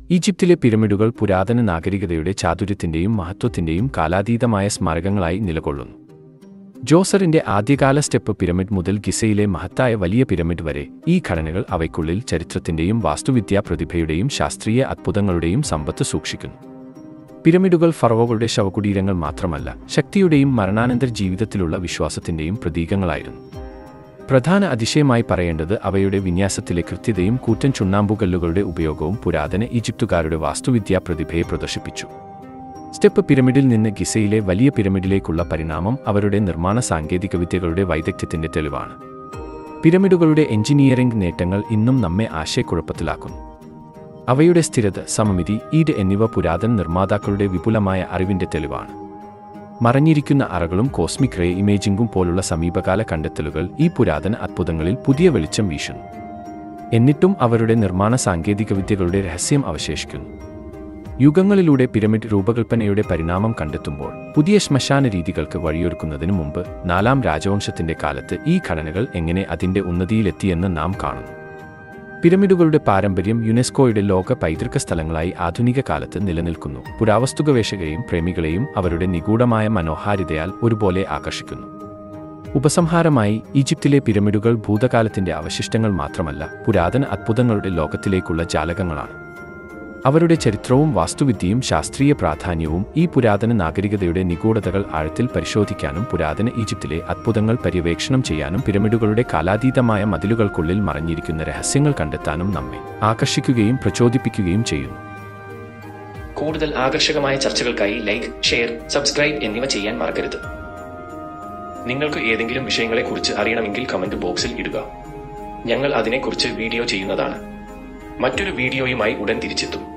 ഈജിപ്തിലെ പിരമിഡുകൾ പുരാതന നാഗരികതയുടെ ചാതുര്യത്തിന്റെയും മഹത്വത്തിന്റെയും കാലാതീതമായ സ്മാരകങ്ങളായി നിലകൊള്ളുന്നു ജോസറിന്റെ ആദ്യകാല സ്റ്റെപ്പ് പിരമിഡ് മുതൽ ഗിസയിലെ മഹത്തായ വലിയ പിരമിഡ് വരെ ഈ ഘടനകൾ അവയ്ക്കുള്ളിൽ ചരിത്രത്തിന്റെയും വാസ്തുവിദ്യാ പ്രതിഭയുടെയും ശാസ്ത്രീയ അത്ഭുതങ്ങളുടെയും സമ്പത്ത് സൂക്ഷിക്കുന്നു പിരമിഡുകൾ ഫറവോകളുടെ ശവകുടീരങ്ങൾ മാത്രമല്ല ശക്തിയുടെയും മരണാനന്തര ജീവിതത്തിലുള്ള വിശ്വാസത്തിന്റെയും പ്രതീകങ്ങളായിരുന്നു പ്രധാന അതിശയമായി പറയേണ്ടത് അവയുടെ വിന്യാസത്തിലെ കൃത്യതയും കൂറ്റൻ ചുണ്ണാമ്പുകല്ലുകളുടെ ഉപയോഗവും പുരാതന ഈജിപ്തുകാരുടെ വാസ്തുവിദ്യാ പ്രതിഭയെ പ്രദർശിപ്പിച്ചു സ്റ്റെപ്പ് പിരമിഡിൽ നിന്ന് ഗിസയിലെ വലിയ പിരമിഡിലേക്കുള്ള പരിണാമം അവരുടെ നിർമ്മാണ സാങ്കേതികവിദ്യകളുടെ വൈദഗ്ധ്യത്തിന്റെ തെളിവാണ് പിരമിഡുകളുടെ എഞ്ചിനീയറിംഗ് നേട്ടങ്ങൾ ഇന്നും നമ്മെ ആശയക്കുഴപ്പത്തിലാക്കുന്നു അവയുടെ സ്ഥിരത സമമിതി ഈട് എന്നിവ പുരാതന നിർമ്മാതാക്കളുടെ വിപുലമായ അറിവിന്റെ തെളിവാണ് മറഞ്ഞിരിക്കുന്ന അറകളും കോസ്മിക് റേ ഇമേജിംഗും പോലുള്ള സമീപകാല കണ്ടെത്തലുകൾ ഈ പുരാതന അത്ഭുതങ്ങളിൽ പുതിയ വെളിച്ചം വീശുന്നു എന്നിട്ടും അവരുടെ നിർമ്മാണ സാങ്കേതികവിദ്യകളുടെ രഹസ്യം അവശേഷിക്കുന്നു യുഗങ്ങളിലൂടെ പിരമിഡ് രൂപകൽപ്പനയുടെ പരിണാമം കണ്ടെത്തുമ്പോൾ പുതിയ ശ്മശാന രീതികൾക്ക് വഴിയൊരുക്കുന്നതിനു മുമ്പ് നാലാം രാജവംശത്തിന്റെ കാലത്ത് ഈ ഘടനകൾ എങ്ങനെ അതിന്റെ ഉന്നതിയിലെത്തിയെന്ന് നാം കാണുന്നു പിരമിഡുകളുടെ പാരമ്പര്യം യുനെസ്കോയുടെ ലോക പൈതൃക സ്ഥലങ്ങളായി ആധുനിക കാലത്ത് നിലനിൽക്കുന്നു പുരാവസ്തുഗവേഷകരെയും പ്രേമികളെയും അവരുടെ നിഗൂഢമായ മനോഹാരിതയാൽ ഒരുപോലെ ആകർഷിക്കുന്നു ഉപസംഹാരമായി ഈജിപ്തിലെ പിരമിഡുകൾ ഭൂതകാലത്തിന്റെ അവശിഷ്ടങ്ങൾ മാത്രമല്ല പുരാതന അത്ഭുതങ്ങളുടെ ലോകത്തിലേക്കുള്ള ജാലകങ്ങളാണ് അവരുടെ ചരിത്രവും വാസ്തുവിദ്യയും ശാസ്ത്രീയ പ്രാധാന്യവും ഈ പുരാതന നാഗരികതയുടെ നിഗൂഢതകൾ ആഴത്തിൽ പരിശോധിക്കാനും പുരാതന ഈജിപ്തിലെ അത്ഭുതങ്ങൾ പര്യവേക്ഷണം ചെയ്യാനും പിരമിഡുകളുടെ കാലാതീതമായ മതിലുകൾക്കുള്ളിൽ മറഞ്ഞിരിക്കുന്ന രഹസ്യങ്ങൾ കണ്ടെത്താനും നമ്മെ ആകർഷിക്കുകയും പ്രചോദിപ്പിക്കുകയും ചെയ്യുന്നു കൂടുതൽ ആകർഷകമായ ചർച്ചകൾക്കായി ലൈക്ക് ഷെയർ സബ്സ്ക്രൈബ് എന്നിവ ചെയ്യാൻ മറക്കരുത് നിങ്ങൾക്ക് ഏതെങ്കിലും വിഷയങ്ങളെക്കുറിച്ച് അറിയണമെങ്കിൽ കമന്റ് ബോക്സിൽ ഇടുക ഞങ്ങൾ അതിനെക്കുറിച്ച് വീഡിയോ ചെയ്യുന്നതാണ് മറ്റൊരു വീഡിയോയുമായി ഉടൻ തിരിച്ചെത്തും